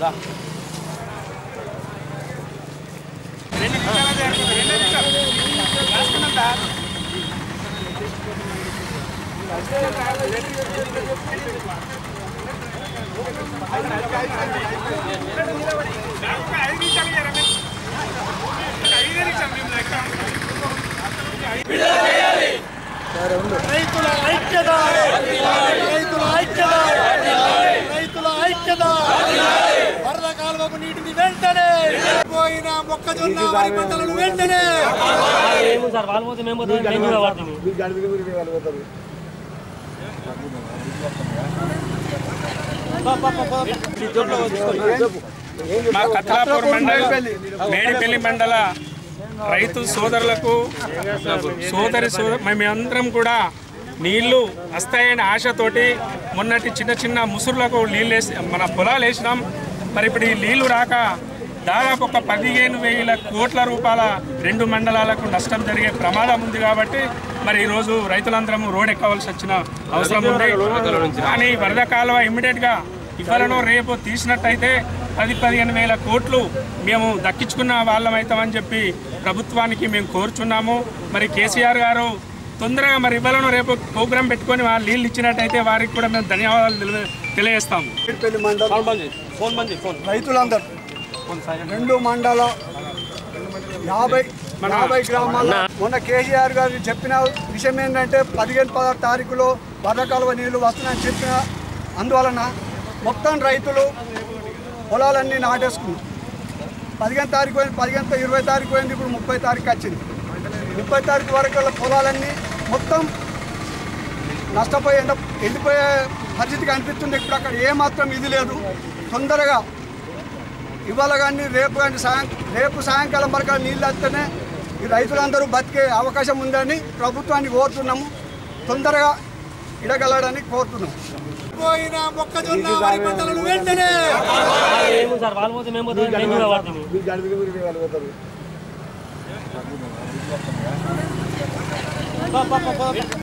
రైతుల ఐక్యత రైతుల ఐక్యత రైతుల ఐక్యత వరద కాలువకు నీటిని వెంటనే పోయిన మొక్కజొన్న వరి పంటలను వెంటనే మేము సార్ వాళ్ళు పోతే మేము పోతే మేము కూడా పడుతుంది మా కత్లాపూర్ మండల్ మేడిపల్లి మండల రైతు సోదరులకు సోదరి సోదరు మేమందరం కూడా నీళ్లు వస్తాయనే ఆశతోటి మొన్నటి చిన్న చిన్న ముసురులకు నీళ్ళు వేసి మన పొలాలు వేసినాం మరి ఇప్పుడు ఈ నీళ్లు రాక దాదాపు ఒక పదిహేను వేల కోట్ల రూపాయల రెండు మండలాలకు నష్టం జరిగే ప్రమాదం ఉంది కాబట్టి మరి ఈరోజు రైతులందరము రోడ్ ఎక్కవలసి వచ్చిన అవసరం ఉంది కానీ వరద కాలువ ఇమ్మీడియట్గా ఇవ్వాలనో రేపు తీసినట్టయితే పది పదిహేను వేల కోట్లు మేము దక్కించుకున్న వాళ్ళం అవుతామని చెప్పి ప్రభుత్వానికి మేము కోరుచున్నాము మరి కేసీఆర్ గారు తొందరగా మరి ఇవ్వాలనో రేపు ప్రోగ్రాం పెట్టుకొని వాళ్ళు నీళ్ళు ఇచ్చినట్టయితే వారికి కూడా మేము ధన్యవాదాలు తెలియ- తెలియజేస్తాము పెళ్లి మండలం ఫోన్ బంద్ ఫోన్ రైతులందరూ రెండు మండల యాభై యాభై గ్రామాల మొన్న కేసీఆర్ గారు చెప్పిన విషయం ఏంటంటే పదిహేను పదహారు తారీఖులో వరకాలువ నీళ్లు వస్తున్నాయని చెప్పిన అందువలన మొత్తం రైతులు పొలాలన్నీ నాటేసుకున్నారు పదిహేను తారీఖు పోయింది పదిహేను ఇరవై తారీఖు పోయింది ఇప్పుడు ముప్పై తారీఖు వచ్చింది ముప్పై తారీఖు వరకు వాళ్ళ పొలాలన్నీ మొత్తం నష్టపోయి ఎండ ఎండిపోయే పరిస్థితి కనిపిస్తుంది ఇప్పుడు అక్కడ ఏమాత్రం ఇది లేదు తొందరగా ఇవాళ కానీ రేపు కానీ సాయం రేపు సాయంకాలం వరకు నీళ్ళు వస్తేనే ఈ రైతులందరూ బతికే అవకాశం ఉందని ప్రభుత్వాన్ని కోరుతున్నాము తొందరగా ఇడగలడని కోరుతున్నాము పోయిన మొక్కజొన్న వరి పంటలను వెంటనే మేము సార్ వాళ్ళు పోతే మేము పోతే మేము కూడా పడుతుంది